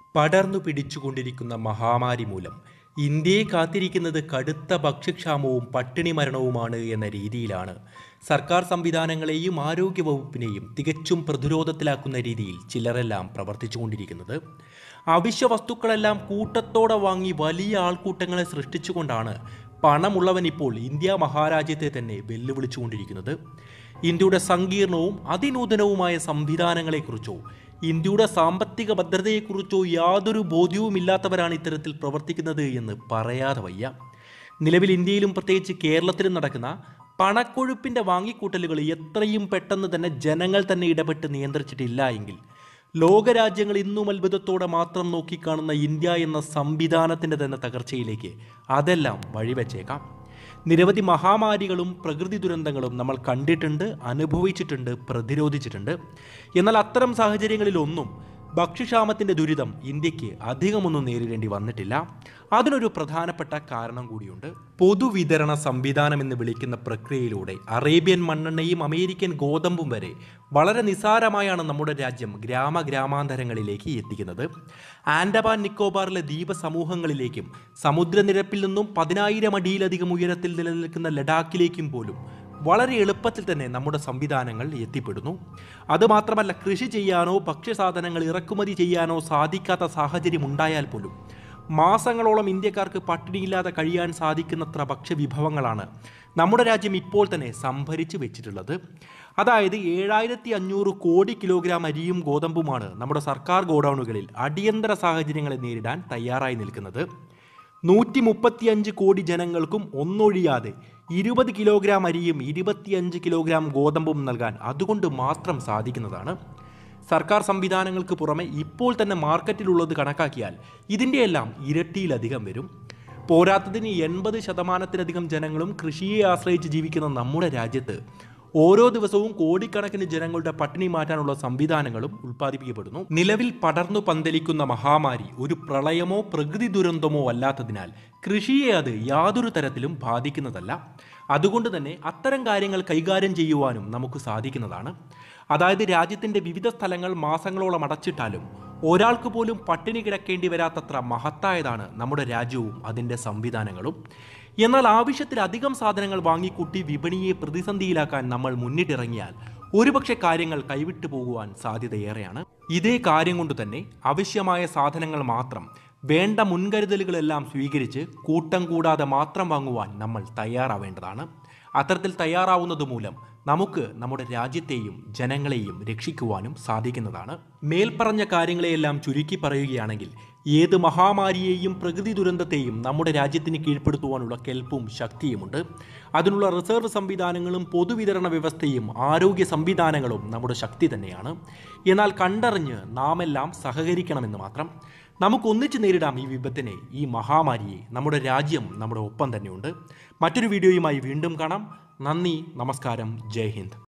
പടർന്നു പിടിച്ചുകൊണ്ടിരിക്കുന്ന മഹാമാരി മൂലം ഇന്ത്യയെ കാത്തിരിക്കുന്നത് കടുത്ത ഭക്ഷ്യക്ഷാമവും പട്ടിണി മരണവുമാണ് എന്ന രീതിയിലാണ് സർക്കാർ സംവിധാനങ്ങളെയും ആരോഗ്യവകുപ്പിനെയും തികച്ചും പ്രതിരോധത്തിലാക്കുന്ന രീതിയിൽ ചിലരെല്ലാം പ്രവർത്തിച്ചുകൊണ്ടിരിക്കുന്നത് അവശ്യ വസ്തുക്കളെല്ലാം കൂട്ടത്തോടെ വാങ്ങി വലിയ ആൾക്കൂട്ടങ്ങളെ സൃഷ്ടിച്ചുകൊണ്ടാണ് പണമുള്ളവൻ ഇപ്പോൾ ഇന്ത്യ മഹാരാജ്യത്തെ തന്നെ വെല്ലുവിളിച്ചുകൊണ്ടിരിക്കുന്നത് ഇന്ത്യയുടെ സങ്കീർണവും അതിനൂതനവുമായ സംവിധാനങ്ങളെക്കുറിച്ചോ ഇന്ത്യയുടെ സാമ്പത്തിക ഭദ്രതയെക്കുറിച്ചോ യാതൊരു ബോധ്യവുമില്ലാത്തവരാണ് ഇത്തരത്തിൽ പ്രവർത്തിക്കുന്നത് എന്ന് പറയാതെ വയ്യ നിലവിൽ ഇന്ത്യയിലും പ്രത്യേകിച്ച് കേരളത്തിലും നടക്കുന്ന പണക്കൊഴുപ്പിൻ്റെ വാങ്ങിക്കൂട്ടലുകൾ എത്രയും പെട്ടെന്ന് തന്നെ ജനങ്ങൾ തന്നെ ഇടപെട്ട് നിയന്ത്രിച്ചിട്ടില്ല എങ്കിൽ ലോകരാജ്യങ്ങൾ ഇന്നും അത്ഭുതത്തോടെ മാത്രം നോക്കിക്കാണുന്ന ഇന്ത്യ എന്ന സംവിധാനത്തിൻ്റെ തന്നെ തകർച്ചയിലേക്ക് അതെല്ലാം വഴിവെച്ചേക്കാം നിരവധി മഹാമാരികളും പ്രകൃതി ദുരന്തങ്ങളും നമ്മൾ കണ്ടിട്ടുണ്ട് അനുഭവിച്ചിട്ടുണ്ട് പ്രതിരോധിച്ചിട്ടുണ്ട് എന്നാൽ അത്തരം സാഹചര്യങ്ങളിലൊന്നും ഭക്ഷ്യക്ഷാമത്തിൻ്റെ ദുരിതം ഇന്ത്യക്ക് അധികമൊന്നും നേരിടേണ്ടി വന്നിട്ടില്ല അതിനൊരു പ്രധാനപ്പെട്ട കാരണം കൂടിയുണ്ട് പൊതുവിതരണ സംവിധാനം എന്ന് വിളിക്കുന്ന പ്രക്രിയയിലൂടെ അറേബ്യൻ മണ്ണെണ്ണയും അമേരിക്കൻ ഗോതമ്പും വരെ വളരെ നിസ്സാരമായാണ് നമ്മുടെ രാജ്യം ഗ്രാമ ഗ്രാമാന്തരങ്ങളിലേക്ക് എത്തിക്കുന്നത് ആൻഡമാൻ നിക്കോബാറിലെ ദ്വീപ സമൂഹങ്ങളിലേക്കും സമുദ്രനിരപ്പിൽ നിന്നും പതിനായിരം അടിയിലധികം ഉയരത്തിൽ നിലനിൽക്കുന്ന ലഡാക്കിലേക്കും പോലും വളരെ എളുപ്പത്തിൽ തന്നെ നമ്മുടെ സംവിധാനങ്ങൾ എത്തിപ്പെടുന്നു അതുമാത്രമല്ല കൃഷി ചെയ്യാനോ ഭക്ഷ്യസാധനങ്ങൾ ഇറക്കുമതി ചെയ്യാനോ സാധിക്കാത്ത സാഹചര്യം ഉണ്ടായാൽ പോലും മാസങ്ങളോളം ഇന്ത്യക്കാർക്ക് പട്ടിണിയില്ലാതെ കഴിയാൻ സാധിക്കുന്നത്ര ഭക്ഷ്യവിഭവങ്ങളാണ് നമ്മുടെ രാജ്യം ഇപ്പോൾ തന്നെ സംഭരിച്ചു വെച്ചിട്ടുള്ളത് അതായത് ഏഴായിരത്തി അഞ്ഞൂറ് കോടി കിലോഗ്രാം അരിയും ഗോതമ്പുമാണ് നമ്മുടെ സർക്കാർ ഗോഡൌണുകളിൽ അടിയന്തര സാഹചര്യങ്ങളെ നേരിടാൻ തയ്യാറായി നിൽക്കുന്നത് നൂറ്റി മുപ്പത്തിയഞ്ച് കോടി ജനങ്ങൾക്കും ഒന്നൊഴിയാതെ ഇരുപത് കിലോഗ്രാം അരിയും ഇരുപത്തിയഞ്ച് കിലോഗ്രാം ഗോതമ്പും നൽകാൻ അതുകൊണ്ട് മാത്രം സാധിക്കുന്നതാണ് സർക്കാർ സംവിധാനങ്ങൾക്ക് പുറമെ ഇപ്പോൾ തന്നെ മാർക്കറ്റിലുള്ളത് കണക്കാക്കിയാൽ ഇതിൻ്റെയെല്ലാം ഇരട്ടിയിലധികം വരും പോരാത്തതിന് എൺപത് ശതമാനത്തിലധികം ജനങ്ങളും കൃഷിയെ ആശ്രയിച്ച് ജീവിക്കുന്ന നമ്മുടെ രാജ്യത്ത് ഓരോ ദിവസവും കോടിക്കണക്കിന് ജനങ്ങളുടെ പട്ടിണി മാറ്റാനുള്ള സംവിധാനങ്ങളും ഉൽപ്പാദിപ്പിക്കപ്പെടുന്നു നിലവിൽ പടർന്നു പന്തലിക്കുന്ന മഹാമാരി ഒരു പ്രളയമോ പ്രകൃതി ദുരന്തമോ അല്ലാത്തതിനാൽ കൃഷിയെ അത് യാതൊരു തരത്തിലും ബാധിക്കുന്നതല്ല അതുകൊണ്ട് തന്നെ അത്തരം കാര്യങ്ങൾ കൈകാര്യം ചെയ്യുവാനും നമുക്ക് സാധിക്കുന്നതാണ് അതായത് രാജ്യത്തിൻ്റെ വിവിധ സ്ഥലങ്ങൾ മാസങ്ങളോളം അടച്ചിട്ടാലും ഒരാൾക്ക് പോലും പട്ടിണി കിടക്കേണ്ടി വരാത്തത്ര മഹത്തായതാണ് നമ്മുടെ രാജ്യവും അതിൻ്റെ സംവിധാനങ്ങളും എന്നാൽ ആവശ്യത്തിലധികം സാധനങ്ങൾ വാങ്ങിക്കൂട്ടി വിപണിയെ പ്രതിസന്ധിയിലാക്കാൻ നമ്മൾ മുന്നിട്ടിറങ്ങിയാൽ ഒരുപക്ഷെ കാര്യങ്ങൾ കൈവിട്ടു പോകുവാൻ സാധ്യതയേറെയാണ് ഇതേ കാര്യം കൊണ്ട് തന്നെ ആവശ്യമായ സാധനങ്ങൾ മാത്രം വേണ്ട മുൻകരുതലുകളെല്ലാം സ്വീകരിച്ച് കൂട്ടം കൂടാതെ മാത്രം വാങ്ങുവാൻ നമ്മൾ തയ്യാറാവേണ്ടതാണ് അത്തരത്തിൽ തയ്യാറാവുന്നത് മൂലം നമുക്ക് നമ്മുടെ രാജ്യത്തെയും ജനങ്ങളെയും രക്ഷിക്കുവാനും സാധിക്കുന്നതാണ് മേൽപ്പറഞ്ഞ കാര്യങ്ങളെയെല്ലാം ചുരുക്കി പറയുകയാണെങ്കിൽ ഏത് മഹാമാരിയെയും പ്രകൃതി ദുരന്തത്തെയും നമ്മുടെ രാജ്യത്തിന് കീഴ്പ്പെടുത്തുവാനുള്ള കെൽപ്പും ശക്തിയുമുണ്ട് അതിനുള്ള റിസർവ് സംവിധാനങ്ങളും പൊതുവിതരണ വ്യവസ്ഥയും ആരോഗ്യ സംവിധാനങ്ങളും നമ്മുടെ ശക്തി തന്നെയാണ് എന്നാൽ കണ്ടറിഞ്ഞ് നാം എല്ലാം സഹകരിക്കണമെന്ന് മാത്രം നമുക്ക് ഒന്നിച്ച് നേരിടാം ഈ വിപത്തിനെ ഈ മഹാമാരിയെ നമ്മുടെ രാജ്യം നമ്മുടെ ഒപ്പം തന്നെയുണ്ട് മറ്റൊരു വീഡിയോയുമായി വീണ്ടും കാണാം നന്ദി നമസ്കാരം ജയ് ഹിന്ദ്